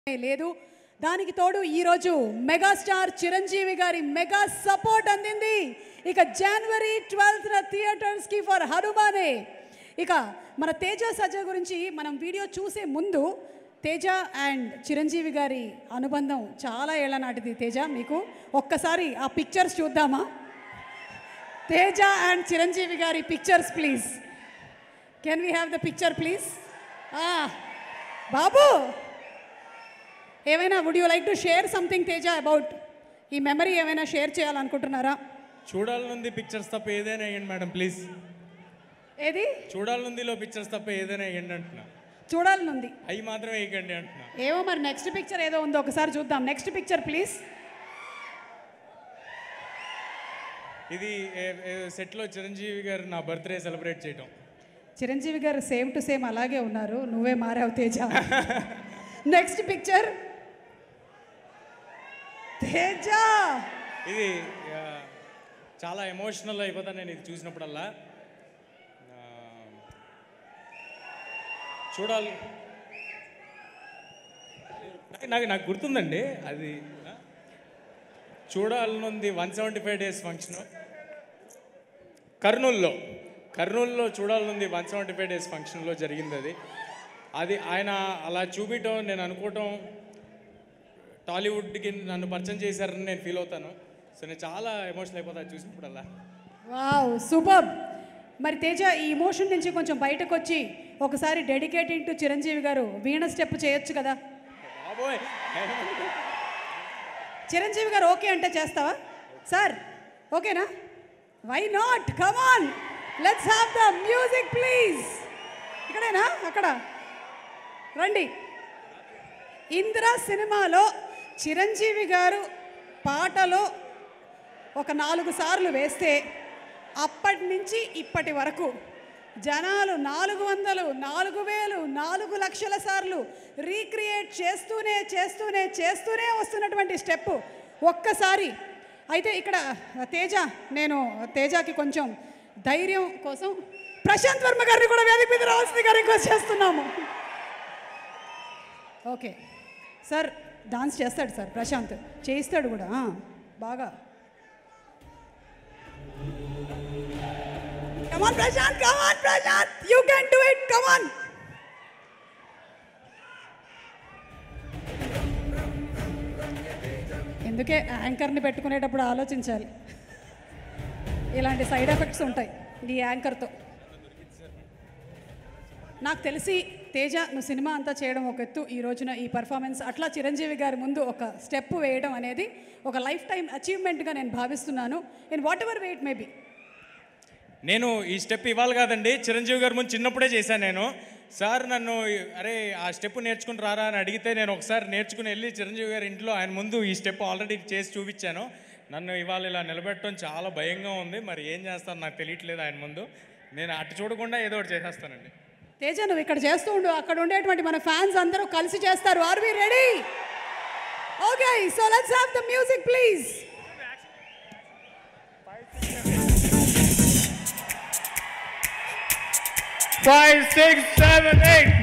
లేదు దానికి తోడు ఈరోజు మెగాస్టార్ చిరంజీవి గారి మెగా సపోర్ట్ అందింది ఇక జనవరి ట్వెల్త్ థియేటర్స్కి ఫర్ హనుమానే ఇక మన తేజ సజ్జ గురించి మనం వీడియో చూసే ముందు తేజ అండ్ చిరంజీవి గారి అనుబంధం చాలా ఏళ్ల నాటిది తేజ మీకు ఒక్కసారి ఆ పిక్చర్స్ చూద్దామా తేజ అండ్ చిరంజీవి గారి pictures please can we have the picture please బాబు ఏమైనా would you like to share something Teja about ఈ మెమరీ ఏమైనా షేర్ చేయాలనుకుంటున్నారా చూడాలనుంది పిక్చర్స్ తప్ప ఏదైనా వేయండి మేడం ప్లీజ్ ఏది చూడాలనుందిలో పిక్చర్స్ తప్ప ఏదైనా వేయండి అంటున్నా చూడాలనుంది అవి మాత్రమే వేయకండి అంటున్నా ఏమో మరి నెక్స్ట్ పిక్చర్ ఏదో ఉందో ఒకసారి చూద్దాం నెక్స్ట్ పిక్చర్ ప్లీజ్ ఇది ఏ- ఏ- సెట్లో చిరంజీవి గారు నా బర్త్డే సెలబ్రేట్ చేయటం చిరంజీవి గారు సేమ్ టు సేమ్ అలాగే ఉన్నారు నువ్వే మారావు తేజ నెక్స్ట్ పిక్చర్ తేజ ఇది ఆ, చాలా ఎమోషనల్ అయిపోతాను నేను ఇది చూసినప్పుడల్లా ఆ, చూడాలి నాకు- నాకు నాకు గుర్తుందండి అది ఆ, Choodalanivundi one seventy five days function కర్నూల్లో కర్నూల్లో Choodalanivundi one seventy five days ఫంక్షన్లో జరిగింది అది అది ఆయన అలా చూపించడం నేను అనుకోవటం టాలీవుడ్కి నన్ను పరిచయం చేశారని నేను ఫీల్ అవుతాను సో నేను చాలా ఎమోషనల్ అయిపోతాను చూసినప్పుడల్లా వావ్ సూపర్ మరి తేజ ఈ ఇమోషన్ నుంచి కొంచెం బయటకు వచ్చి ఒకసారి డెడికేటింగ్ టు చిరంజీవి గారు వీణ స్టెప్ చేయొచ్చు కదా బాబోయ్ చిరంజీవి గారు ఓకే అంటే చేస్తావా సార్ ఓకేనా why not come on let's have the music please ఇక్కడేనా అక్కడ రండి ఇందిరా సినిమాలో చిరంజీవి గారు పాటలో ఒక నాలుగు సార్లు వేస్తే అప్పటి నుంచి ఇప్పటి వరకు జనాలు నాలుగు వందలు నాలుగు వేలు నాలుగు లక్షల సార్లు రీక్రియేట్ చేస్తూనే చేస్తూనే చేస్తూనే వస్తున్నటువంటి స్టెప్ ఒక్కసారి అయితే ఇక్కడ తేజ నేను తేజకి కొంచెం ధైర్యం కోసం ప్రశాంత్ వర్మ గారిని కూడా వేదిక మీద రావాల్సిందిగా రిక్వెస్ట్ చేస్తున్నాము ఓకే సార్ డాన్స్ చేస్తాడు సార్ ప్రశాంత్ చేయిస్తాడు కూడా ఆ, బాగా come on Prashant come on Prashant you can do it come on ఎందుకే యాంకర్ని పెట్టుకునేటప్పుడు ఆలోచించాలి ఇలాంటి సైడ్ ఎఫెక్ట్స్ ఉంటాయి ఈ యాంకర్తో నాకు తెలిసి తేజ నువ్వు సినిమా అంతా చేయడం ఒక ఎత్తు ఈ రోజున ఈ పర్ఫార్మెన్స్ అట్లా చిరంజీవి గారి ముందు ఒక స్టెప్ వేయడం అనేది ఒక లైఫ్ టైం అచీవ్మెంట్గా నేను భావిస్తున్నాను in whatever wait maybe నేను ఈ స్టెప్ ఇవ్వాలి కాదండి చిరంజీవి గారి ముందు చిన్నప్పుడే చేశాను నేను సార్ నన్ను అరే ఆ స్టెప్ నేర్చుకుని రారా అని అడిగితే నేను ఒకసారి నేర్చుకుని వెళ్ళి చిరంజీవి గారి ఇంట్లో ఆయన ముందు ఈ స్టెప్ ఆల్రెడీ చేసి చూపించాను నన్ను ఇవాళ ఇలా నిలబెట్టడం చాలా భయంగా ఉంది మరి ఏం చేస్తాను నాకు తెలియట్లేదు ఆయన ముందు నేను అటు చూడకుండా ఏదో ఒకటి చేసేస్తానండి తేజ నువ్వు ఇక్కడ చేస్తూ ఉండు అక్కడ ఉండేటువంటి మన ఫ్యాన్స్ అందరూ కలిసి చేస్తారు are we ready okay so let's have the music please five six seven eight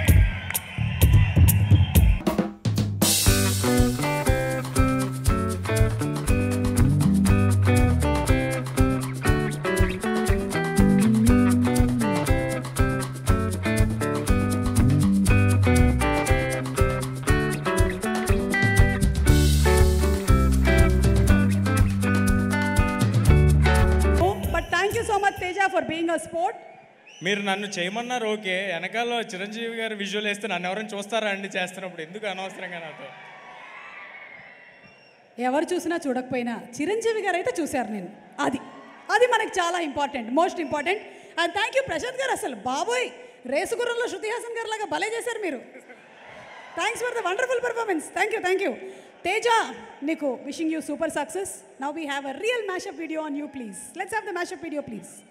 but thank you so much Teja for being a sport మీరు నన్ను చేయమన్నారు ఓకే వెనకాల చిరంజీవి గారు విజువల్ వేస్తే నన్ను ఎవరైనా చూస్తారా అండి చేస్తున్నప్పుడు ఎందుకు అనవసరంగా నాతో ఎవరు చూసినా చూడకపోయినా చిరంజీవి గారు అయితే చూశారు నేను అది అది మనకు చాలా important most important and thank you Prashant గారు అసలు బాబోయ్ రేసుగుర్రంలో శృతి హాసన్ గారు లాగా భలే చేశారు మీరు thanks for the wonderful performance thank you thank you Teja నీకు wishing you super success now we have a real mashup video on you please let's have the mashup video please